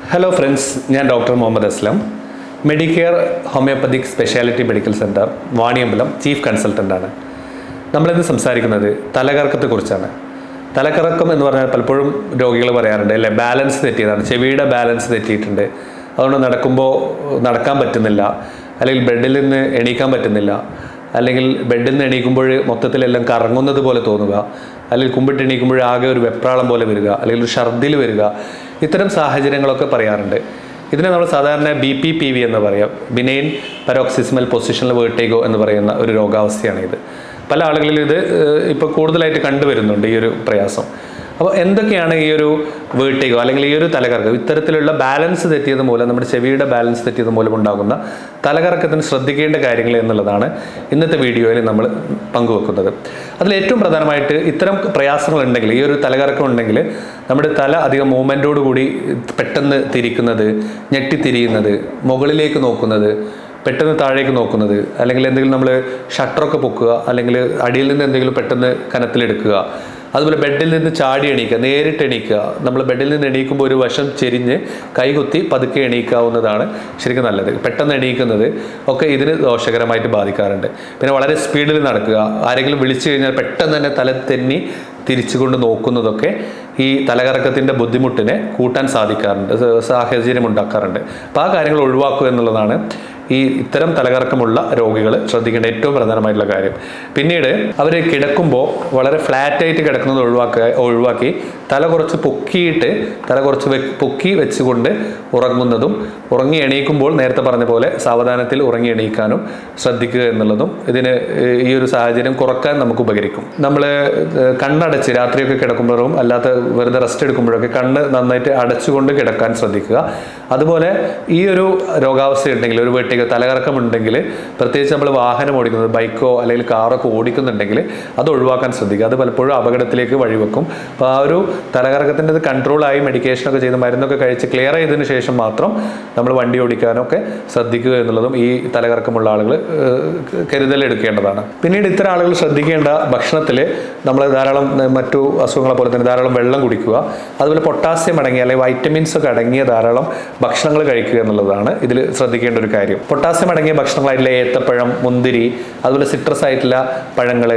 hello friends ഞാൻ doctor Muhammad Aslam Medicare homoeopathic speciality medical centre Vaniyambalam chief കൺസൾട്ടൻ്റാണ് നമ്മളിന്ന് സംസാരിക്കുന്നത് തലകറക്കത്തെക്കുറിച്ചാണ് തലകറക്കം എന്ന് പറഞ്ഞാൽ പലപ്പോഴും രോഗികൾ പറയാറുണ്ട് അല്ലേ ബാലൻസ് തെറ്റിയതാണ് ചെവിയുടെ ബാലൻസ് തെറ്റിയിട്ടുണ്ട് അതുകൊണ്ട് നടക്കുമ്പോൾ നടക്കാൻ പറ്റുന്നില്ല അല്ലെങ്കിൽ ബെഡിൽ നിന്ന് എണീക്കാൻ പറ്റുന്നില്ല അല്ലെങ്കിൽ ബെഡിൽ നിന്ന് എണീക്കുമ്പോൾ മൊത്തത്തിലെല്ലാം കറങ്ങുന്നത് പോലെ തോന്നുക അല്ലെങ്കിൽ കുമ്പിട്ട് എണീക്കുമ്പോൾ ആകെ ഒരു വെപ്രാളം പോലെ വരിക അല്ലെങ്കിൽ ഒരു ഛർദിൽ വരിക ഇത്തരം സാഹചര്യങ്ങളൊക്കെ പറയാറുണ്ട് ഇതിനെ നമ്മൾ സാധാരണ ബി പി പി വി എന്ന് പറയാം ബിനൈൻ പരോക്സിസ്മൽ പൊസിഷണൽ വേർട്ടേഗോ എന്ന് പറയുന്ന ഒരു രോഗാവസ്ഥയാണ് ഇത് പല ആളുകളിലും ഇത് ഇപ്പോൾ കൂടുതലായിട്ട് കണ്ടുവരുന്നുണ്ട് ഈ ഒരു പ്രയാസം അപ്പോൾ എന്തൊക്കെയാണ് ഈ ഒരു വേർട്ടേഗോ അല്ലെങ്കിൽ ഈ ഒരു തലകറക്കം ഇത്തരത്തിലുള്ള ബാലൻസ് തെറ്റിയത് മൂലം നമ്മുടെ ചെവിയുടെ ബാലൻസ് തെറ്റിയത് മൂലം ഉണ്ടാകുന്ന തലകറക്കത്തിന് ശ്രദ്ധിക്കേണ്ട കാര്യങ്ങൾ എന്നുള്ളതാണ് ഇന്നത്തെ വീഡിയോയിൽ നമ്മൾ പങ്കുവെക്കുന്നത് അതിൽ ഏറ്റവും പ്രധാനമായിട്ട് ഇത്തരം പ്രയാസങ്ങൾ ഉണ്ടെങ്കിൽ ഈ ഒരു തലകറക്കം ഉണ്ടെങ്കിൽ നമ്മുടെ തല അധികം മൂവ്മെൻറ്റോട് കൂടി പെട്ടെന്ന് തിരിക്കുന്നത് ഞെട്ടിത്തിരിയുന്നത് മുകളിലേക്ക് നോക്കുന്നത് പെട്ടെന്ന് താഴേക്ക് നോക്കുന്നത് അല്ലെങ്കിൽ എന്തെങ്കിലും നമ്മൾ ഷട്ടറൊക്കെ പൊക്കുക അല്ലെങ്കിൽ അടിയിൽ നിന്ന് എന്തെങ്കിലും പെട്ടെന്ന് കനത്തിലെടുക്കുക അതുപോലെ ബെഡിൽ നിന്ന് ചാടി എണീക്കുക നേരിട്ട് എണീക്കുക നമ്മൾ ബെഡിൽ നിന്ന് എണീക്കുമ്പോൾ ഒരു വശം ചെരിഞ്ഞ് കൈകുത്തി പതുക്കെ എണീക്കാവുന്നതാണ് ശരിക്കും നല്ലത് പെട്ടെന്ന് എണീക്കുന്നത് ഒക്കെ ഇതിന് ദോഷകരമായിട്ട് ബാധിക്കാറുണ്ട് പിന്നെ വളരെ സ്പീഡിൽ നടക്കുക ആരെങ്കിലും വിളിച്ചു കഴിഞ്ഞാൽ പെട്ടെന്ന് തന്നെ തല തെന്നി തിരിച്ചുകൊണ്ട് നോക്കുന്നതൊക്കെ ഈ തലകറക്കത്തിൻ്റെ ബുദ്ധിമുട്ടിനെ കൂട്ടാൻ സാധിക്കാറുണ്ട് സാഹചര്യം ഉണ്ടാക്കാറുണ്ട് അപ്പോൾ ആ കാര്യങ്ങൾ ഒഴിവാക്കുക എന്നുള്ളതാണ് ഈ ഇത്തരം തലകറക്കമുള്ള രോഗികൾ ശ്രദ്ധിക്കേണ്ട ഏറ്റവും പ്രധാനമായിട്ടുള്ള കാര്യം പിന്നീട് അവർ കിടക്കുമ്പോൾ വളരെ ഫ്ലാറ്റായിട്ട് കിടക്കുന്നത് ഒഴിവാക്കുക ഒഴിവാക്കി തല കുറച്ച് പൊക്കിയിട്ട് തല കുറച്ച് വെ- പൊക്കി വെച്ചുകൊണ്ട് ഉറങ്ങുന്നതും ഉറങ്ങി എണീക്കുമ്പോൾ നേരത്തെ പറഞ്ഞ പോലെ സാവധാനത്തിൽ ഉറങ്ങി എണീക്കാനും ശ്രദ്ധിക്കുക എന്നുള്ളതും ഇതിന് ഏഹ്, ഈ ഒരു സാഹചര്യം കുറക്കാൻ നമുക്ക് ഉപകരിക്കും നമ്മൾ കണ്ണടച്ച് രാത്രിയൊക്കെ കിടക്കുമ്പോഴും അല്ലാത്ത വെറുതെ റെസ്റ്റ് എടുക്കുമ്പോഴൊക്കെ കണ്ണ് നന്നായിട്ട് അടച്ചുകൊണ്ട് കിടക്കാൻ ശ്രദ്ധിക്കുക അതുപോലെ ഈ ഒരു രോഗാവസ്ഥ ഉണ്ടെങ്കിൽ ഒരു വീട്ടിൽ തലകറക്കം ഉണ്ടെങ്കിൽ പ്രത്യേകിച്ച് നമ്മൾ വാഹനം ഓടിക്കുന്നത് ബൈക്കോ അല്ലെങ്കിൽ കാറൊക്കെ ഓടിക്കുന്നുണ്ടെങ്കിൽ അത് ഒഴിവാക്കാൻ ശ്രദ്ധിക്കുക അത് പലപ്പോഴും അപകടത്തിലേക്ക് വഴിവെക്കും അപ്പോൾ ആ ഒരു തലകറക്കത്തിൻ്റെ കൺട്രോളായി മെഡിക്കേഷനൊക്കെ ചെയ്ത് മരുന്നൊക്കെ കഴിച്ച് ക്ലിയർ ചെയ്തതിന് ശേഷം മാത്രം നമ്മൾ വണ്ടി ഓടിക്കാനൊക്കെ ശ്രദ്ധിക്കുക എന്നുള്ളതും ഈ തലകറക്കമുള്ള ആളുകൾ കരുതലെടുക്കേണ്ടതാണ് പിന്നീട് ഇത്തരം ആളുകൾ ശ്രദ്ധിക്കേണ്ട ഭക്ഷണത്തിൽ നമ്മൾ ധാരാളം ഏഹ്, മറ്റു അസുഖങ്ങളെ പോലെ തന്നെ ധാരാളം വെള്ളം കുടിക്കുക അതുപോലെ പൊട്ടാസ്യം അടങ്ങിയ അല്ലെങ്കിൽ വൈറ്റമിൻസ് ഒക്കെ അടങ്ങിയ ധാരാളം ഭക്ഷണങ്ങൾ കഴിക്കുക എന്നുള്ളതാണ് ഇതിൽ ശ്രദ്ധിക്കേണ്ട ഒരു കാര്യം പൊട്ടാസ്യം അടങ്ങിയ ഭക്ഷണങ്ങളായിട്ടുള്ള ഏത്തപ്പഴം മുന്തിരി അതുപോലെ സിട്രസ് ആയിട്ടുള്ള പഴങ്ങൾ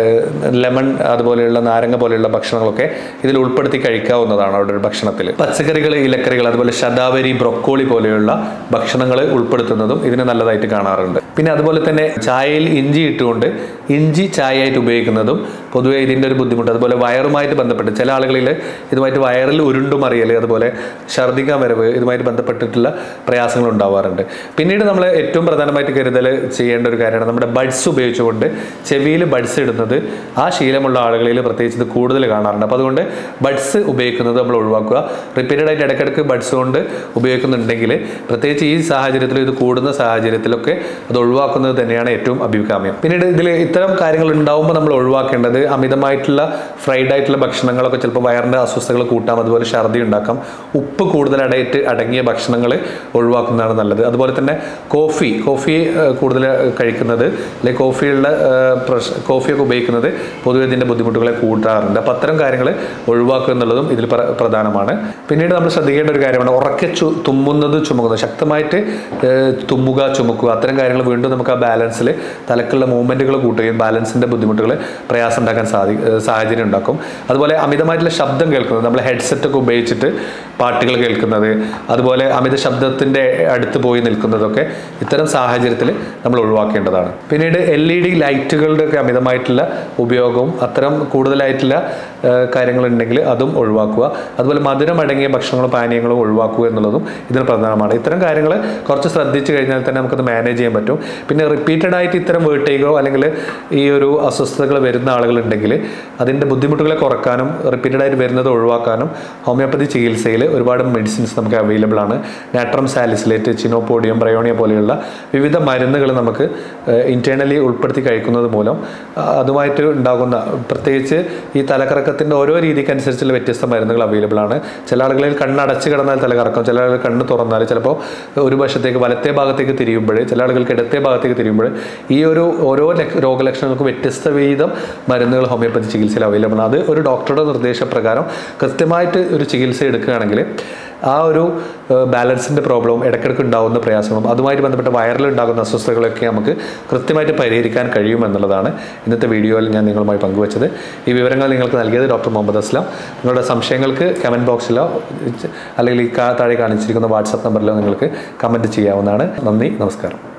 ലെമൺ അതുപോലെയുള്ള നാരങ്ങ പോലെയുള്ള ഭക്ഷണങ്ങളൊക്കെ ഇതിൽ ഉൾപ്പെടുത്തി കഴിക്കാവുന്നതാണ് അവിടെ ഒരു ഭക്ഷണത്തിൽ പച്ചക്കറികൾ ഇലക്കറികൾ അതുപോലെ ശതാവരി ബ്രൊക്കോളി പോലെയുള്ള ഭക്ഷണങ്ങൾ ഉൾപ്പെടുത്തുന്നതും ഇതിന് നല്ലതായിട്ട് കാണാറുണ്ട് പിന്നെ അതുപോലെ തന്നെ ചായയിൽ ഇഞ്ചി ഇട്ടുകൊണ്ട് ഇഞ്ചി ചായയായിട്ട് ഉപയോഗിക്കുന്നതും പൊതുവേ ഇതിൻ്റെ ഒരു ബുദ്ധിമുട്ട് അതുപോലെ വയറുമായിട്ട് ബന്ധപ്പെട്ട് ചില ആളുകളിൽ ഇതുമായിട്ട് വയറിൽ ഉരുണ്ടും അറിയൽ അതുപോലെ ഛർദ്ദിക്കാൻ വരവ് ഇതുമായിട്ട് ബന്ധപ്പെട്ടിട്ടുള്ള പ്രയാസങ്ങൾ ഉണ്ടാവാറുണ്ട് പിന്നീട് നമ്മൾ ഏറ്റവും പ്രധാനമായിട്ട് കരുതൽ ചെയ്യേണ്ട ഒരു കാര്യമാണ് നമ്മുടെ ബഡ്സ് ഉപയോഗിച്ചുകൊണ്ട് ചെവിയിൽ ബഡ്സ് ഇടുന്നത് ആ ശീലമുള്ള ആളുകളിൽ പ്രത്യേകിച്ച് ഇത് കൂടുതൽ കാണാറുണ്ട് അപ്പോൾ അതുകൊണ്ട് ബഡ്സ് ഉപയോഗിക്കുന്നത് നമ്മൾ ഒഴിവാക്കുക റിപ്പീറ്റഡ് ആയിട്ട് ഇടയ്ക്കിടയ്ക്ക് ബഡ്സ് കൊണ്ട് ഉപയോഗിക്കുന്നുണ്ടെങ്കിൽ പ്രത്യേകിച്ച് ഈ സാഹചര്യത്തിൽ ഇത് കൂടുന്ന സാഹചര്യത്തിലൊക്കെ അത് ഒഴിവാക്കുന്നത് തന്നെയാണ് ഏറ്റവും അഭികാമ്യം പിന്നീട് ഇതിൽ ഇത്തരം കാര്യങ്ങൾ ഉണ്ടാവുമ്പോൾ നമ്മൾ ഒഴിവാക്കേണ്ടത് അമിതമായിട്ടുള്ള ഫ്രൈഡ് ആയിട്ടുള്ള ഭക്ഷണങ്ങളൊക്കെ ചിലപ്പോൾ വയറിൻ്റെ അസ്വസ്ഥതകൾ കൂട്ടാം അതുപോലെ ഛർദി ഉണ്ടാക്കാം ഉപ്പ് കൂടുതലായിട്ട് അടങ്ങിയ ഭക്ഷണങ്ങൾ ഒഴിവാക്കുന്നതാണ് നല്ലത് അതുപോലെ തന്നെ കോഫി കോഫി ഏഹ്, കൂടുതൽ കഴിക്കുന്നത് അല്ലെങ്കിൽ കോഫിയുള്ള ഏഹ്, പ്രശ് കോഫിയൊക്കെ ഉപയോഗിക്കുന്നത് പൊതുവെ ഇതിൻ്റെ ബുദ്ധിമുട്ടുകളെ കൂട്ടാറുണ്ട് അപ്പോൾ അത്തരം കാര്യങ്ങൾ ഒഴിവാക്കുക എന്നുള്ളതും ഇതിൽ പ്ര- പ്രധാനമാണ് പിന്നീട് നമ്മൾ ശ്രദ്ധിക്കേണ്ട ഒരു കാര്യമാണ് ഉറക്കെ ചു തുമ്മുന്നത് ചുമക്കുന്നത് ശക്തമായിട്ട് ഏഹ്, തുമ്മുക ചുമക്കുക അത്തരം കാര്യങ്ങൾ വീണ്ടും നമുക്ക് ആ ബാലൻസിൽ തലക്കുള്ള മൂവ്മെൻറ്റുകൾ കൂട്ടുകയും ബാലൻസിൻ്റെ ബുദ്ധിമുട്ടുകൾ പ്രയാസം ഉണ്ടാക്കാൻ സാധി ഏഹ്, സാഹചര്യം ഉണ്ടാക്കും അതുപോലെ അമിതമായിട്ടുള്ള ശബ്ദം കേൾക്കുന്നത് നമ്മൾ ഹെഡ്സെറ്റ് ഒക്കെ ഉപയോഗിച്ചിട്ട് പാട്ടുകൾ കേൾക്കുന്നത് അതുപോലെ അമിത ശബ്ദത്തിൻ്റെ അടുത്ത് പോയി നിൽക്കുന്നതൊക്കെ ഇത്തരം സാഹചര്യത്തിൽ നമ്മൾ ഒഴിവാക്കേണ്ടതാണ് പിന്നീട് എൽ ഇ ഡി ലൈറ്റുകളുടെ ഒക്കെ അമിതമായിട്ടുള്ള ഉപയോഗവും അത്തരം കൂടുതലായിട്ടുള്ള കാര്യങ്ങൾ ഉണ്ടെങ്കിൽ അതും ഒഴിവാക്കുക അതുപോലെ മധുരം അടങ്ങിയ ഭക്ഷണങ്ങളും പാനീയങ്ങളും ഒഴിവാക്കുക എന്നുള്ളതും ഇതിന് പ്രധാനമാണ് ഇത്തരം കാര്യങ്ങൾ കുറച്ച് ശ്രദ്ധിച്ചു കഴിഞ്ഞാൽ തന്നെ നമുക്കത് മാനേജ് ചെയ്യാൻ പറ്റും പിന്നെ റിപ്പീറ്റഡ് ആയിട്ട് ഇത്തരം വേർട്ടേഗോ അല്ലെങ്കിൽ ഈ ഒരു അസ്വസ്ഥതകൾ വരുന്ന ആളുകളുണ്ടെങ്കിൽ അതിൻ്റെ ബുദ്ധിമുട്ടുകളെ കുറക്കാനും റിപ്പീറ്റഡ് ആയിട്ട് വരുന്നത് ഒഴിവാക്കാനും ഹോമിയോപ്പതി ചികിത്സയിൽ ഒരുപാട് മെഡിസിൻസ് നമുക്ക് അവൈലബിൾ ആണ് നാട്രം സാലിസിലേറ്റ് ചിനോപോഡിയം ബ്രയോണിയ പോലെയുള്ള വിവിധ മരുന്നുകൾ നമുക്ക് ഇൻറ്റേർണലി ഉൾപ്പെടുത്തി കഴിക്കുന്നത് മൂലം ആ, അതുമായിട്ട് ഉണ്ടാകുന്ന പ്രത്യേകിച്ച് ഈ തലകറക്കത്തിൻ്റെ ഓരോ രീതിക്കനുസരിച്ചുള്ള വ്യത്യസ്ത മരുന്നുകൾ അവൈലബിൾ ആണ് ചില ആളുകളിൽ കണ്ണടച്ച് കിടന്നാൽ തലകറക്കം ചില ആളുകൾ കണ്ണ് തുറന്നാൽ ചിലപ്പോൾ ഒരു വശത്തേക്ക് വലത്തെ ഭാഗത്തേക്ക് തിരിയുമ്പോൾ ചില ആളുകൾക്ക് ഇടത്തെ ഭാഗത്തേക്ക് തിരിയുമ്പോൾ ഈ ഒരു ഓരോ ലക്ഷ- രോഗലക്ഷണങ്ങൾക്ക് വ്യത്യസ്ത വീതം മരുന്നുകൾ ഹോമിയോപ്പതി ചികിത്സയിൽ അവൈലബിൾ ആണ് അത് ഒരു ഡോക്ടറുടെ നിർദ്ദേശപ്രകാരം കൃത്യമായിട്ട് ഒരു ചികിത്സ എടുക്കുകയാണെങ്കിൽ ആ ഒരു ബാലൻസിൻ്റെ പ്രോബ്ലവും ഇടയ്ക്കിടയ്ക്ക് ഉണ്ടാകുന്ന പ്രയാസങ്ങളും അതുമായിട്ട് ബന്ധപ്പെട്ട വയറിൽ ഉണ്ടാകുന്ന അസ്വസ്ഥതകളൊക്കെ നമുക്ക് കൃത്യമായിട്ട് പരിഹരിക്കാൻ കഴിയുമെന്നുള്ളതാണ് ഇന്നത്തെ വീഡിയോയിൽ ഞാൻ നിങ്ങളുമായി പങ്കുവച്ചത് ഈ വിവരങ്ങൾ നിങ്ങൾക്ക് നൽകിയത് ഡോക്ടർ മുഹമ്മദ് അസ്ലാം നിങ്ങളുടെ സംശയങ്ങൾക്ക് കമൻറ്റ് ബോക്സിലോ അല്ലെങ്കിൽ ഈ കാ- താഴെ കാണിച്ചിരിക്കുന്ന വാട്സാപ്പ് നമ്പറിലോ നിങ്ങൾക്ക് കമൻറ്റ് ചെയ്യാവുന്നതാണ് നന്ദി നമസ്കാരം